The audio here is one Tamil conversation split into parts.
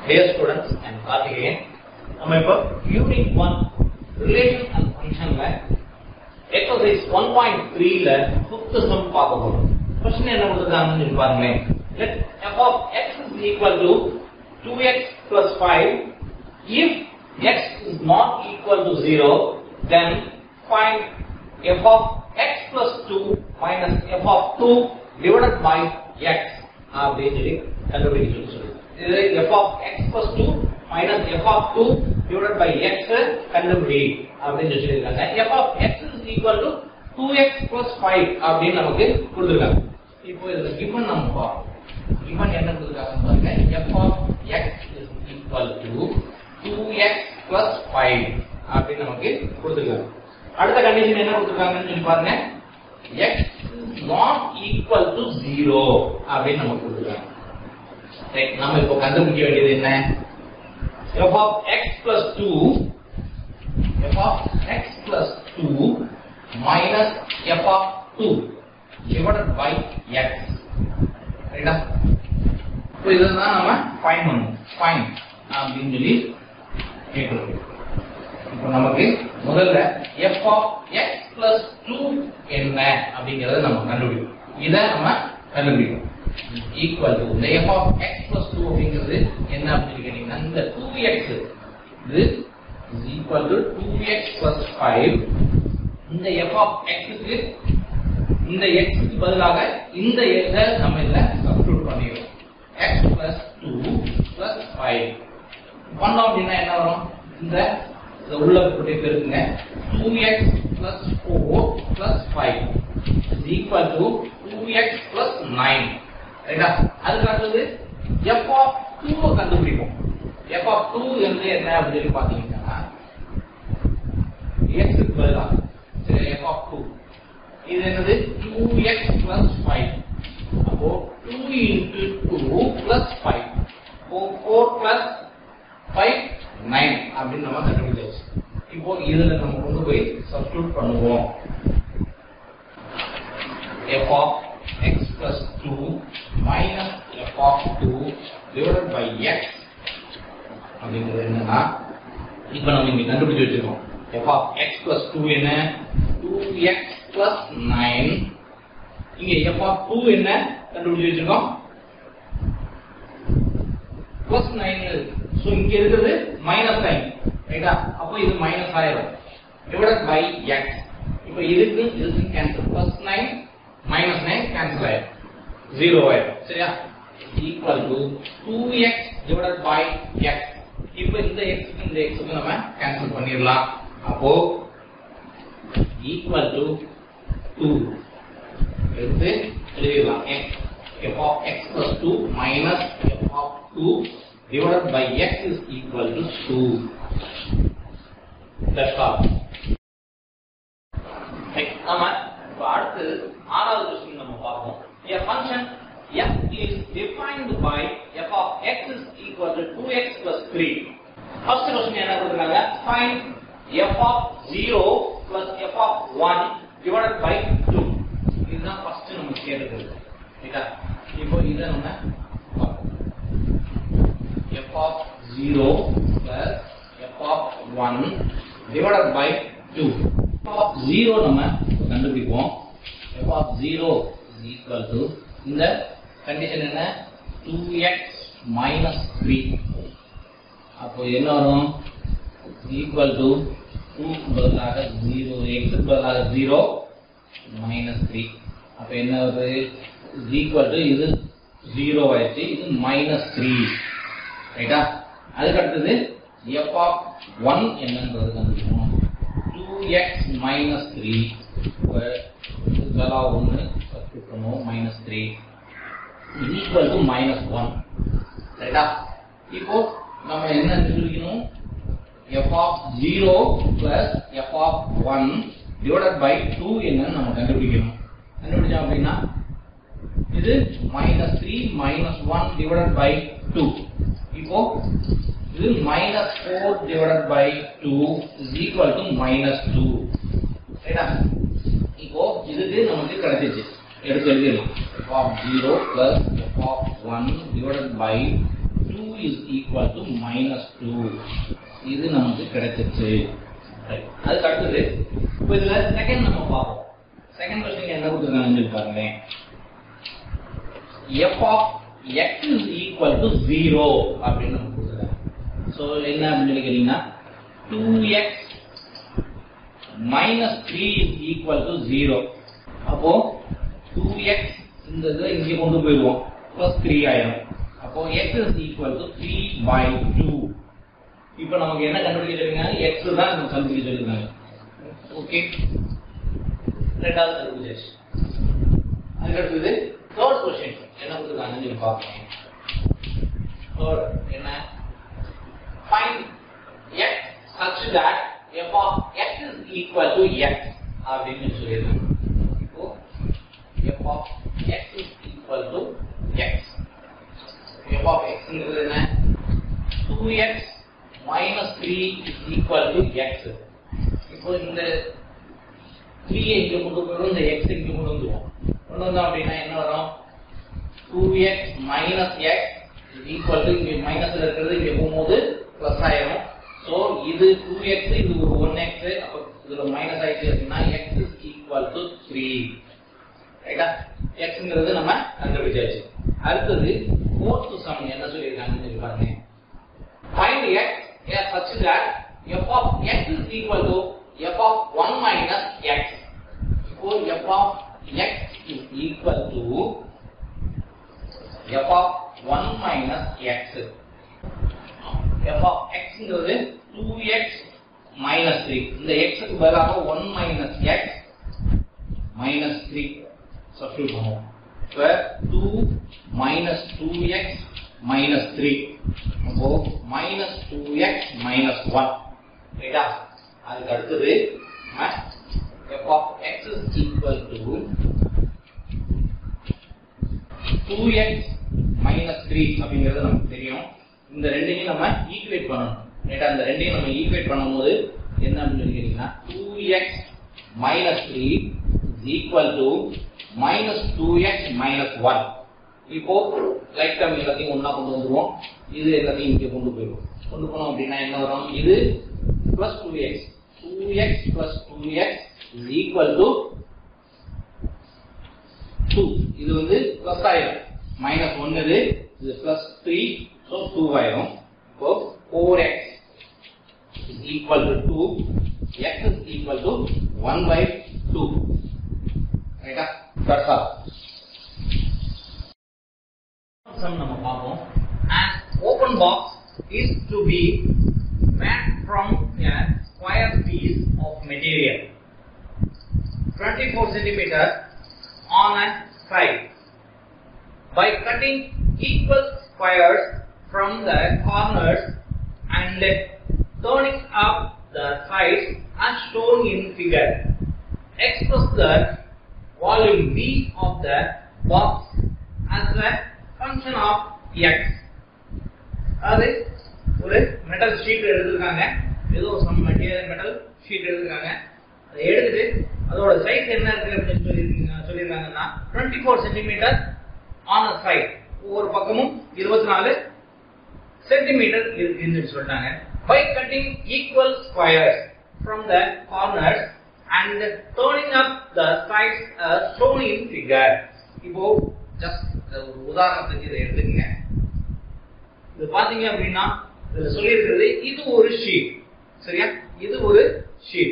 Dear students, I am Karthikeyan. நம்ம இப்போ யூனிட் ஒன் ரிலேஷன் அண்ட் ஃபங்க்ஷன்ல எக்ஸசைஸ் ஒன் பாயிண்ட் த்ரீல ஃபிஃப்த் சம் பார்க்க போறோம் கொஸ்டின் என்ன கொடுத்துருக்காங்கன்னு சொல்லி பாருங்களேன் let f of x is equal to 2x plus 5 if x is not equal to 0 then find f of x plus 2 minus f of 2 divided by x அப்படின்னு சொல்லி கண்டுபிடிக்க சொல்லி சொல்லுது இது f of x plus 2 minus f of 2 divided by x கண்டுபிடி அப்படின்னு சொல்லி சொல்லியிருக்காங்க f of x is equal to 2x plus 5 அப்படின்னு நமக்கு கொடுத்துருக்காங்க இப்போ இதுல given நம்ம பார்ப்போம் given என்ன கொடுத்துருக்காங்க பாருங்க f of x is equal to 2x plus 5 அப்படின்னு நமக்கு கொடுத்துருக்காங்க அடுத்த கண்டிஷன் என்ன கொடுத்துருக்காங்கன்னு சொல்லி பாருங்க x is not equal to 0 அப்படின்னு நமக்கு கொடுத்துருக்காங்க Right, நம்ம இப்போ கண்டுபிடிக்க வேண்டியது என்ன f of x plus 2 f of x plus 2 minus f of 2 divided by x ரைட்டா இப்போ இதுதான் நம்ம ஃபைன் பண்ணணும் ஃபைன் அப்படின்னு சொல்லி கேட்கிறோம் இப்போ நமக்கு முதல்ல f of x plus 2 என்ன அப்படிங்கறத நம்ம கண்டுபிடிக்கணும் இதை நம்ம கண்டுபிடிக்கணும் ஈக்குவல் டு இந்த f of x plus 2 அப்படிங்கிறது என்ன அப்படின்னு கேட்டீங்கன்னா இந்த 2x இது is equal to 2x plus 5 இந்த f of x க்கு இந்த x க்கு பதிலாக இந்த x ஐ நம்ம இதுல சப்ஸ்டிட்யூட் பண்ணிடுறோம் x plus 2 plus 5 பண்ணோம் அப்படின்னா என்ன வரும் இந்த இத உள்ள போட்டு பெருக்குங்க 2x plus 4 plus 5 is equal to 2x plus 9 ரைட்டா அதுக்கு அடுத்தது f of 2 கண்டுபிடிப்போம் f of 2 வந்து என்ன அப்படின்னு சொல்லி பாத்தீங்கன்னா x க்கு பதிலா சரி f of 2 இது என்னது 2x plus 5 அப்போ 2 into 2 plus 5 அப்போ 4 plus 5 9 அப்படின்னு நம்ம கண்டுபிடிச்சாச்சு இப்போ இதுல நம்ம கொண்டு போய் சப்ஸ்டிட்யூட் பண்ணுவோம் f of x plus 2 minus f of 2 divided by x அப்படிங்கிறது என்னன்னா இப்போ நம்ம இங்க கண்டுபிடிச்சு வச்சிருக்கோம் f of x plus 2 என்ன 2x plus 9 இங்க f of 2 என்ன கண்டுபிடிச்சு வச்சிருக்கோம் plus 9 சோ இங்க இருக்குது மைனஸ் சைன் ரைட்டா அப்போ இது மைனஸ் ஆயிரும் டிவைடட் பை x இப்போ இதுக்கு இதுக்கு கேன்சல் plus 9 மைனஸ் 9 கேன்சல் ஆயிரும் ஜீரோ ஆயிரும் சரியா equal to 2x divided by x இப்போ இந்த x க்கு இந்த x க்கு நம்ம கேன்சல் பண்ணிரலாம் அப்போ ஈக்குவல் டு 2 எடுத்து எழுதிடலாம் x f of x plus 2 minus f of 2 divided by x is equal to 2 that's all Right. நாம இப்ப அடுத்து ஆறாவது கொஸ்டின் நம்ம பார்ப்போம் a function f is defined by f of x is equal to 2x plus 3 first question என்ன கொடுத்திருக்காங்க find f of 0 plus f of 1 divided by 2 இதுதான் ஃபர்ஸ்ட் நம்ம கேட்டது ரைட்டா இப்போ இத நம்ம பார்ப்போம் f of 0 plus f of 1 divided by 2 f of 0 நம்ம கண்டுபிடிப்போம் f of 0 is equal to இந்த கண்டிஷன் என்ன 2x minus 3 அப்போ என்ன வரும் equal to 2 பதிலாக 0 x க்கு பதிலாக 0 minus 3 அப்ப என்ன வருது is equal to இது 0 ஆயிடுச்சு இது minus 3 ரைட்டா அதுக்கு அடுத்தது f of 1 என்னன்றது கண்டுபிடிக்கணும் 2x minus 3 இப்போ இதெல்லாம் ஒன்று சப்ஸ்டிட் பண்ணுவோம் minus 3 is equal to minus 1 ரைட்டா இப்போ நம்ம என்ன கண்டுபிடிக்கணும் f of 0 plus f of 1 divided by 2 என்னன்னு நம்ம கண்டுபிடிக்கணும் கண்டுபிடிச்சோம் அப்படின்னா இது minus 3 minus 1 divided by 2 இப்போ இது minus 4 divided by 2 is equal to minus 2 ரைட்டா இப்போ இதுக்கு நமக்கு கிடைச்சிச்சு எடுத்து எழுதிடலாம் f of 0 plus f of 1 divided by 2 two is equal to minus two இது நமக்கு கிடைச்சிருச்சு Right. அதுக்கு அடுத்தது இப்போ இதுல செகண்ட் நம்ம பார்ப்போம் செகண்ட் கொஸ்டின் என்ன கொடுத்துருக்காங்கன்னு சொல்லி பாருங்களேன் f of x is equal to 0 அப்படின்னு நம்ம கொடுத்துருக்காங்க ஸோ என்ன அப்படின்னு சொல்லி கேட்டீங்கன்னா 2x minus 3 is equal to 0 அப்போ 2x இந்த இதை இங்கே கொண்டு போயிடுவோம் plus 3 ஆயிரும் அப்போ x is equal to 3 by 2 இப்போ நமக்கு என்ன கண்டுபிடிக்க சொல்லிருக்காங்க x தான் நம்ம கண்டுபிடிக்க சொல்லிருக்காங்க ஓகே ரெண்டாவது கண்டுபிடிச்சாச்சு அதுக்கு அடுத்தது தேர்ட் கொஸ்டின் என்ன கொடுத்துருக்காங்கன்னு சொல்லி பார்ப்போம் தேர்ட் என்ன find x such that f of x is equal to x அப்படின்னு சொல்லியிருக்காங்க இப்போ f of x is equal to x f of x ங்கிறது என்ன 2x minus 3 is equal to x இப்போ இந்த 3 இங்க கொண்டு போயிடும் இந்த x இங்க கொண்டு வந்துருவோம் கொண்டு வந்தோம் அப்படின்னா என்ன வரும் 2x minus x is equal to இங்க மைனஸ்ல இருக்கிறது இங்க போகும்போது பிளஸ் ஆயிரும் சோ இது 2x இது ஒரு 1x அப்ப இதுல மைனஸ் ஆயிடுச்சு அப்படின்னா x is equal to 3 ரைட்டா xங்கிறது நம்ம கண்டுபிடிச்சாச்சு அடுத்தது ஃபோர்த் சம் என்ன சொல்லியிருக்காங்கன்னு சொல்லி பாருங்க find x as such that f of x is equal to f of 1 minus x. So f of x is equal to f of 1 minus x. f of x ங்கிறது 2x minus 3. இந்த x க்கு பதிலாக 1 minus x minus 3 substitute பண்ணுவோம். இப்ப 2 minus 2x minus 3. அப்போ minus 2x minus 1. ரைட்டா? அதுக்கு அடுத்தது நம்ம f of x is equal to 2x minus 3 அப்படிங்கிறது நமக்கு தெரியும் இந்த ரெண்டையும் நம்ம ஈக்குவேட் பண்ணணும் ரைட்டா இந்த ரெண்டையும் நம்ம ஈக்குவேட் பண்ணும்போது என்ன அப்படின்னு சொல்லி கேட்டீங்கன்னா 2x minus 3 is equal to minus 2x minus 1 இப்போ லைட் டம் எல்லாத்தையும் ஒண்ணா கொண்டு வந்துருவோம் இது எல்லாத்தையும் இங்கே கொண்டு போயிடுவோம் கொண்டு போனோம் அப்படின்னா என்ன வரும் இது plus 2x 2x plus 2x is equal to 2 இது வந்து plus ஆயிரும் minus 1 இது இது plus 3 so 2 ஆயிரும் இப்போ 4x is equal to 2 x is equal to 1 by 2 ரைட்டா that's all sum நம்ம பார்ப்போம் an open box is to be made from a square piece of material 24 centimeter on a side by cutting equal squares from the corners and turning up the sides as shown in figure express the volume V of the box as a function of x அது ஒரு மெட்டல் ஷீட் எடுத்திருக்காங்க ஏதோ சம் மெட்டீரியல் மெட்டல் ஷீட் எடுத்திருக்காங்க அதை எடுத்துட்டு அதோட சைஸ் என்ன இருக்கு அப்படின்னு சொல்லி சொல்லியிருக்காங்கன்னா twenty four centimetre on a side ஒவ்வொரு பக்கமும் இருபத்தி நாலு சென்டிமீட்டர் இருக்குன்னு சொல்லி சொல்லிட்டாங்க by cutting equal squares from the corners and turning up the sides shown in figure இப்போ ஜஸ்ட் ஒரு உதாரணத்துக்கு இதை எடுத்துக்கங்க இது பாத்தீங்க அப்படின்னா இதுல சொல்லியிருக்கிறது இது ஒரு ஷீட் சரியா இது ஒரு ஷீட்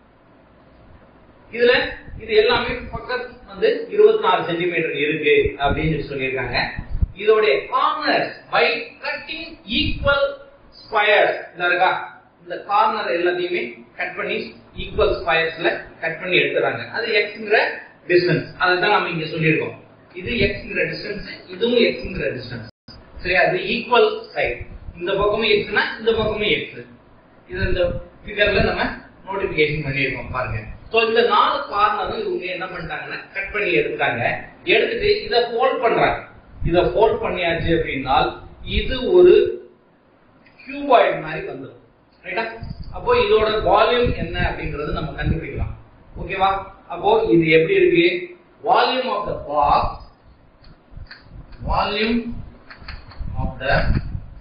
இதுல இது எல்லாமே பக்கம் வந்து இருபத்தி நாலு சென்டிமீட்டர் இருக்கு அப்படின்னு சொல்லி சொல்லியிருக்காங்க இதோடைய corners by cutting equal squares இருக்கா இந்த கார்னர் எல்லாத்தையுமே கட் பண்ணி ஈக்குவல் ஸ்கொயர்ஸ்ல கட் பண்ணி எடுத்துறாங்க அது எக்ஸ்ங்கிற டிஸ்டன்ஸ் அதை தான் நம்ம இங்க சொல்லியிருக்கோம் இது எக்ஸ்ங்கிற டிஸ்டன்ஸ் இதுவும் எக்ஸ்ங்கிற டிஸ்டன்ஸ் சரியா அது ஈக்குவல் சைட் இந்த பக்கமும் எக்ஸ்னா இந்த பக்கமும் எக்ஸ் இது இந்த ஃபிகர்ல நம்ம நோட்டிபிகேஷன் பண்ணியிருக்கோம் பாருங்க சோ இந்த நாலு கார்னரும் இவங்க என்ன பண்ணிட்டாங்கன்னா கட் பண்ணி எடுத்துட்டாங்க எடுத்துட்டு இதை ஃபோல்ட் பண்றாங்க இதை ஃபோல்ட் பண்ணியாச்சு அப்படின்னால் இது ஒரு கியூபாய்டு மாதிரி வந்துடும் ரைட்டா அப்போ இதோட வால்யூம் என்ன அப்படிங்கறது நம்ம கண்டுபிடிக்கலாம் ஓகேவா அப்போ இது எப்படி இருக்கு volume of the box volume of the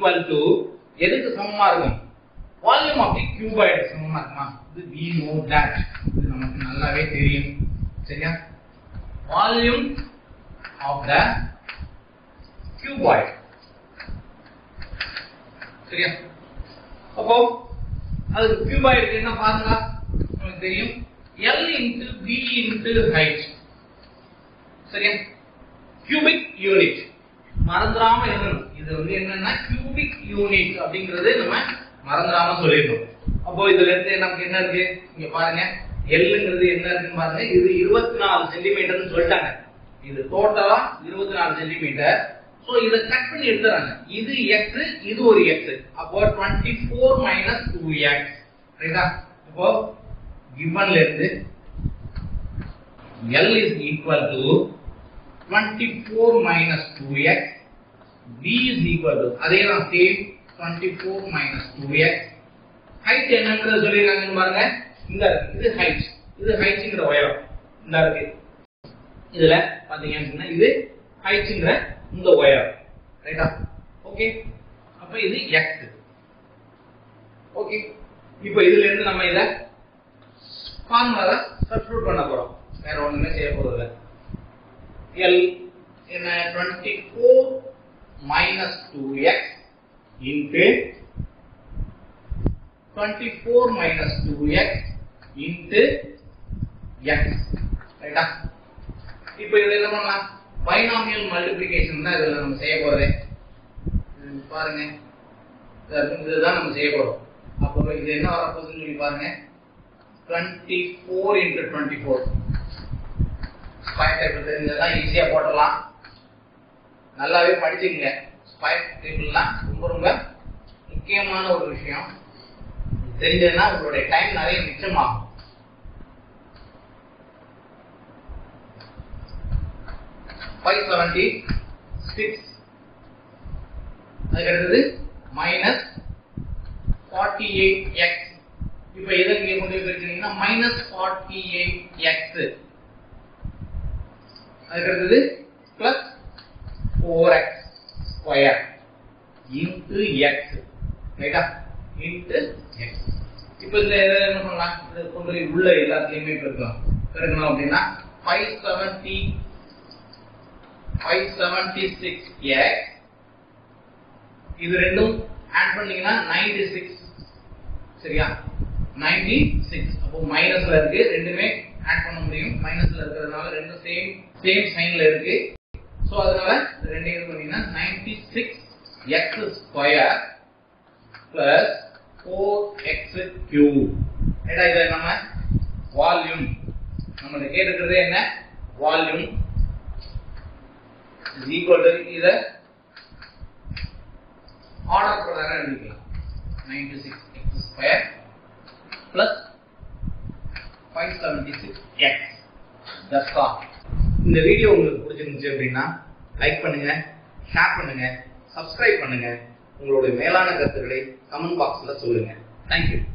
equal to எதுக்கு சமமா இருக்கும் வால்யூம் ஆஃப் தி கியூபாய்டு சமமா இருக்குமா இது வி நோ தட் இது நமக்கு நல்லாவே தெரியும் சரியா வால்யூம் ஆஃப் த கியூபாய்டு சரியா அப்போ அது கியூபாய்டுக்கு என்ன ஃபார்முலா நமக்கு தெரியும் L into V into height சரியா கியூபிக் யூனிட் மறந்துடாம எழுதணும் இது வந்து என்னன்னா கியூபிக் யூனிட் அப்படிங்கறது நம்ம மறந்துடாம சொல்லிடணும் அப்போ இதுல இருந்து நமக்கு என்ன இருக்கு இங்க பாருங்க எல்லுங்கிறது என்ன இருக்குன்னு பாருங்க இது இருபத்தி நாலு சென்டிமீட்டர்னு சொல்லிட்டாங்க இது டோட்டலா இருபத்தி நாலு சென்டிமீட்டர் சோ இத கட் பண்ணி எடுத்துறாங்க இது எக்ஸ் இது ஒரு எக்ஸ் அப்போ twenty four minus two x ரைட்டா இப்போ கிவன்ல இருந்து L is equal to 24 minus 2x V is equal to அதே தான் சேம் 24 minus 2x height என்னங்கிறத சொல்லிருக்காங்கன்னு பாருங்க இந்த இருக்கு இது height இது heightங்கிற உயரம் இந்த இருக்கு இதுல பாத்தீங்க அப்படின்னா இது heightங்கிற இந்த உயரம் ரைட்டா ஓகே அப்ப இது x ஓகே இப்போ இதுல இருந்து நம்ம இத ஃபார்முலால சப்ஸ்டிட்யூட் பண்ண போறோம் வேற ஒண்ணுமே செய்ய போறது இல்ல L என்ன 24 minus 2x into 24 minus 2x into x ரைட்டா இப்போ இதுல என்ன பண்ணலாம் பைனாமியல் மல்டிப்ளிகேஷன் தான் இதுல நம்ம செய்ய போறது இது பாருங்க இது- இதுதான் நம்ம செய்ய போறோம் அப்போ இது என்ன வரப்போகுதுன்னு சொல்லி பாருங்க 24 into 24 ஸ்கொயர் டேபிள் தெரிஞ்சதா ஈஸியா போடலாம் நல்லாவே படிச்சுங்க ஸ்கொயர் டேபிள்லாம் ரொம்ப ரொம்ப முக்கியமான ஒரு விஷயம் இது தெரிஞ்சதுன்னா உங்களுடைய டைம் நிறைய மிச்சமாகும் ஃபைவ் செவன்டி சிக்ஸ் அதுக்கு அடுத்தது மைனஸ் ஃபார்ட்டி எயிட் எக்ஸ் இப்போ எதை இங்கே கொண்டு போய் பிரிக்கிறீங்கன்னா மைனஸ் ஃபார்ட்டி எயிட் எக்ஸ் அதுக்கு அடுத்தது plus four x square into x ரைட்டா இன்டு எக்ஸ் இப்போ இந்த இதை என்ன பண்ணலாம் இதை கொண்டு போய் உள்ள எல்லாத்தையுமே பெருக்கலாம் பெருக்கணும் அப்படின்னா five seventy five seventy six x இது ரெண்டும் ஆட் பண்ணீங்கன்னா நைன்டி சிக்ஸ் சரியா நைன்டி சிக்ஸ் அப்போ மைனஸ்ல இருக்கு ரெண்டுமே ஆட் பண்ண முடியும் மைனஸ்ல இருக்கிறதுனால ரெண்டும் சேம் சேம் சைன்ல இருக்கு ஸோ அதனால இது ரெண்டையும் இது பண்ணீங்கன்னா ninety six x square plus four x கியூ ஏடா இதை நம்ம வால்யூம் நம்மள கேட்டுக்கிறது என்ன வால்யூம் is equal to இதை ஆர்டர் பிரகாரம் எழுதிக்கலாம் 96 x square plus 576 x that's all இந்த வீடியோ உங்களுக்கு பிடிச்சிருந்துச்சு அப்படின்னா லைக் பண்ணுங்க ஷேர் பண்ணுங்க சப்ஸ்கிரைப் பண்ணுங்க உங்களுடைய மேலான கருத்துக்களை கமெண்ட் பாக்ஸ்ல சொல்லுங்க தேங்க்யூ